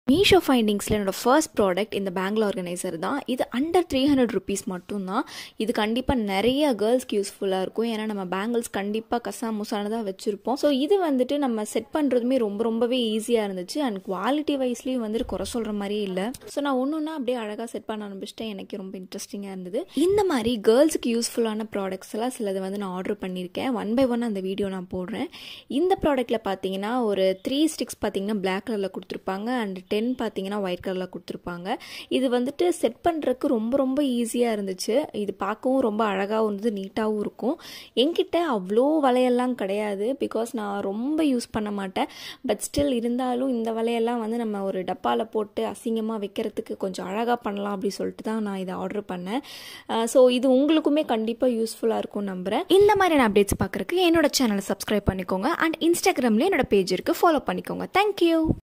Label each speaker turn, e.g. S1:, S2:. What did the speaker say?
S1: மீஷோ ஃபைண்டிங்ஸில் என்னோட first product இந்த பேங்கிள் ஆர்கனைசர் தான் இது அண்டர் த்ரீ ஹண்ட்ரட் ருபீஸ் மட்டும்தான் இது கண்டிப்பாக நிறைய கேர்ள்ஸ்க்கு யூஸ்ஃபுல்லாக இருக்கும் ஏன்னா நம்ம பேங்கிள்ஸ் கண்டிப்பாக கசா முசானதாக வச்சுருப்போம் ஸோ இது வந்துட்டு நம்ம செட் பண்ணுறதுமே ரொம்ப ரொம்பவே ஈஸியாக இருந்துச்சு அண்ட் குவாலிட்டி வைஸ்லேயும் வந்துட்டு குறை சொல்கிற மாதிரியே இல்லை ஸோ நான் ஒன்று ஒன்றா அப்படியே அழகாக செட் பண்ண ஆரம்பிச்சிட்டேன் எனக்கு ரொம்ப இன்ட்ரெஸ்டிங்காக இருந்தது இந்த மாதிரி கேர்ள்ஸுக்கு யூஸ்ஃபுல்லான ப்ராடக்ட்ஸ் எல்லாம் சிலது வந்து நான் ஆர்டர் பண்ணியிருக்கேன் ஒன் பை ஒன் அந்த வீடியோ நான் போடுறேன் இந்த ப்ராடக்ட்டில் பார்த்தீங்கன்னா ஒரு த்ரீ ஸ்டிக்ஸ் பார்த்தீங்கன்னா பிளாக் கலரில் கொடுத்துருப்பாங்க அண்ட் டென் பார்த்தீங்கன்னா ஒயிட் கலரில் கொடுத்துருப்பாங்க இது வந்துட்டு செட் பண்ணுறதுக்கு ரொம்ப ரொம்ப ஈஸியாக இருந்துச்சு இது பார்க்கவும் ரொம்ப அழகாகவும் இருந்தது நீட்டாகவும் இருக்கும் என்கிட்ட அவ்வளோ வலையெல்லாம் கிடையாது பிகாஸ் நான் ரொம்ப யூஸ் பண்ண மாட்டேன் பட் ஸ்டில் இருந்தாலும் இந்த வலையெல்லாம் வந்து நம்ம ஒரு டப்பாவில் போட்டு அசிங்கமாக வைக்கிறதுக்கு கொஞ்சம் அழகாக பண்ணலாம் அப்படி சொல்லிட்டு தான் நான் இதை ஆர்டர் பண்ணேன் ஸோ இது உங்களுக்குமே கண்டிப்பாக யூஸ்ஃபுல்லாக இருக்கும் நம்புகிறேன் இந்த மாதிரியான அப்டேட்ஸ் பார்க்குறதுக்கு என்னோட சேனலை சப்ஸ்கிரைப் பண்ணிக்கோங்க அண்ட் இன்ஸ்டாகிராம்லேயும் என்னோட பேஜ் இருக்குது ஃபாலோ பண்ணிக்கோங்க தேங்க்யூ